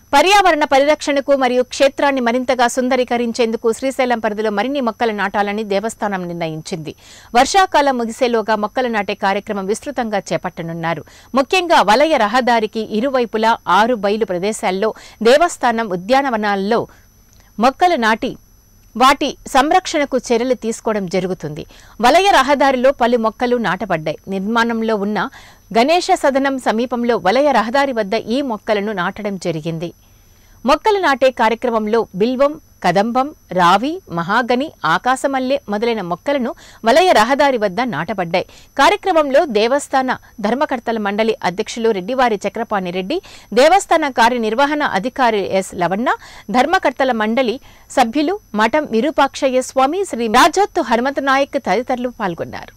పర్యావరణ పరిరక్షణకు మరియు క్షేత్రాన్ని మరింతగా సుందరీకరించేందుకు శ్రీశైలం పరిధిలో మరిన్ని మొక్కలు నాటాలని దేవస్థానం నిర్ణయించింది వర్షాకాలం ముగిసేలోగా మొక్కలు నాటే కార్యక్రమం విస్తృతంగా చేపట్టనున్నారు ముఖ్యంగా వలయ రహదారికి ఇరువైపులా ఆరు బయలు ప్రదేశాల్లో దేవస్థానం ఉద్యానవనాల్లో మొక్కలు నాటి వాటి సంరక్షణకు చర్యలు తీసుకోవడం జరుగుతుంది వలయ రహదారిలో పలు మొక్కలు నాటబడ్డాయి నిర్మాణంలో ఉన్న గణేష సదనం సమీపంలో వలయ రహదారి వద్ద ఈ మొక్కలను నాటడం జరిగింది మొక్కలు నాటే కార్యక్రమంలో బిల్వం కదంబం రావి మహాగని ఆకాశమల్లె మొదలైన మొక్కలను వలయ రహదారి వద్ద నాటబడ్డాయి కార్యక్రమంలో దేవస్థాన ధర్మకర్తల మండలి అధ్యక్షులు రెడ్డివారి చక్రపాణి రెడ్డి దేవస్థాన కార్యనిర్వహణ అధికారి ఎస్ లవన్న ధర్మకర్తల మండలి సభ్యులు మఠం విరూపాక్షయ్య స్వామి శ్రీ రాజోత్తు హనుమంత నాయక్ తదితరులు పాల్గొన్నారు